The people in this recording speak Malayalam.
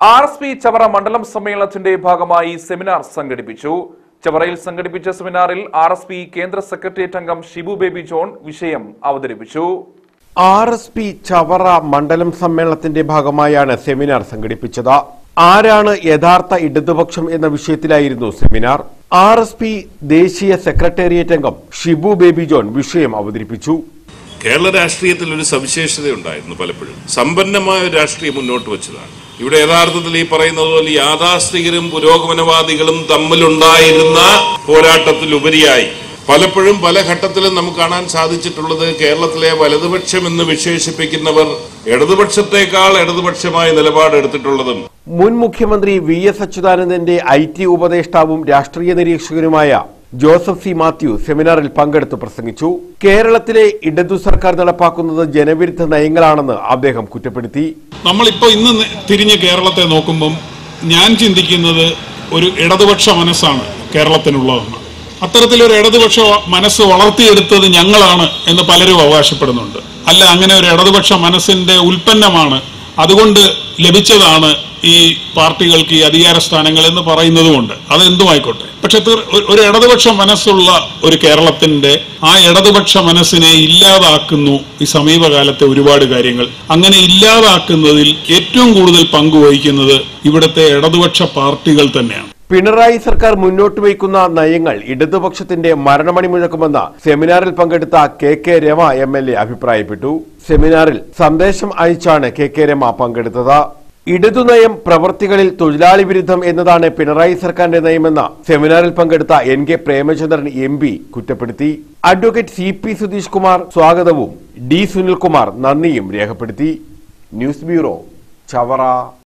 ആർ എസ് പി ചവറ മണ്ഡലം സമ്മേളനത്തിന്റെ ഭാഗമായി സെമിനാർ സംഘടിപ്പിച്ചു ചവറയിൽ സംഘടിപ്പിച്ച സെമിനാറിൽ ആർ എസ് പി കേന്ദ്ര സെക്രട്ടേറിയറ്റ് അംഗം ഷിബു ബേബി ജോൺ വിഷയം അവതരിപ്പിച്ചു ആർ എസ് പി ചവറ മണ്ഡലം സമ്മേളനത്തിന്റെ ഭാഗമായാണ് സെമിനാർ സംഘടിപ്പിച്ചത് ആരാണ് യഥാർത്ഥ ഇടതുപക്ഷം എന്ന വിഷയത്തിലായിരുന്നു സെമിനാർ ആർ എസ് പി ദേശീയ സെക്രട്ടേറിയറ്റ് അംഗം ഷിബു ബേബി ജോൺ വിഷയം അവതരിപ്പിച്ചു കേരള രാഷ്ട്രീയത്തിൽ ഒരു സവിശേഷതയുണ്ടായിരുന്നു പലപ്പോഴും സമ്പന്നമായ ഒരു രാഷ്ട്രീയം മുന്നോട്ട് വെച്ചതാണ് ഇവിടെ യഥാർത്ഥത്തിൽ ഈ പറയുന്നത് പോലെ യാഥാസ്ഥികരും പുരോഗമനവാദികളും തമ്മിലുണ്ടായിരുന്ന പോരാട്ടത്തിലുപരിയായി പലപ്പോഴും പല ഘട്ടത്തിലും നമുക്ക് കാണാൻ സാധിച്ചിട്ടുള്ളത് കേരളത്തിലെ വലതുപക്ഷം എന്ന് വിശേഷിപ്പിക്കുന്നവർ ഇടതുപക്ഷത്തെക്കാൾ ഇടതുപക്ഷമായ നിലപാടെടുത്തിട്ടുള്ളതും മുൻ മുഖ്യമന്ത്രി വി എസ് അച്യുതാനന്ദന്റെ ഐ ടി ഉപദേഷ്ടാവും രാഷ്ട്രീയ നിരീക്ഷകനുമായ ജോസഫ് സി മാത്യു സെമിനാറിൽ പങ്കെടുത്ത് പ്രസംഗിച്ചു കേരളത്തിലെ ഇടതു സർക്കാർ നടപ്പാക്കുന്നത് ജനവിരുദ്ധ നയങ്ങളാണെന്ന് അദ്ദേഹം കുറ്റപ്പെടുത്തി നമ്മളിപ്പോൾ ഇന്ന് നെ- തിരിഞ്ഞ് കേരളത്തെ നോക്കുമ്പം ഞാൻ ചിന്തിക്കുന്നത് ഒരു ഇടതുപക്ഷ മനസ്സാണ് കേരളത്തിനുള്ളതെന്ന് അത്തരത്തിലൊരു ഇടതുപക്ഷ മനസ്സ് വളർത്തിയെടുത്തത് ഞങ്ങളാണ് എന്ന് പലരും അവകാശപ്പെടുന്നുണ്ട് അല്ല അങ്ങനെ ഒരു ഇടതുപക്ഷ മനസ്സിന്റെ ഉൽപ്പന്നമാണ് അതുകൊണ്ട് ലഭിച്ചതാണ് ഈ പാർട്ടികൾക്ക് ഈ അധികാര സ്ഥാനങ്ങൾ എന്ന് പറയുന്നതുമുണ്ട് അതെന്തുമായിക്കോട്ടെ പക്ഷെ തീർ- ഒരു- ഒരു ഇടതുപക്ഷ മനസ്സുള്ള ഒരു കേരളത്തിന്റെ ആ ഇടതുപക്ഷ മനസ്സിനെ ഇല്ലാതാക്കുന്നു ഈ സമീപകാലത്തെ ഒരുപാട് കാര്യങ്ങൾ അങ്ങനെ ഇല്ലാതാക്കുന്നതിൽ ഏറ്റവും കൂടുതൽ പങ്കുവഹിക്കുന്നത് ഇവിടുത്തെ ഇടതുപക്ഷ പാർട്ടികൾ തന്നെയാണ് പിണറായി സർക്കാർ മുന്നോട്ട് വയ്ക്കുന്ന നയങ്ങൾ ഇടതുപക്ഷത്തിന്റെ മരണമണി മുഴക്കുമെന്ന് സെമിനാറിൽ പങ്കെടുത്ത K K Rema M L A അഭിപ്രായപ്പെട്ടു സെമിനാറിൽ സന്ദേശം അയച്ചാണ് കെ കെ രമ പങ്കെടുത്തത് ഇടതുനയം പ്രവർത്തികളിൽ തൊഴിലാളി വിരുദ്ധം എന്നതാണ് പിണറായി സർക്കാരിന്റെ നയമെന്ന് സെമിനാറിൽ പങ്കെടുത്ത N K Premachandran M P കുറ്റപ്പെടുത്തി advocate C P Sudheesh Kumar സ്വാഗതവും ഡി സുനിൽകുമാർ നന്ദിയും രേഖപ്പെടുത്തി ന്യൂസ് ബ്യൂറോ ചവറ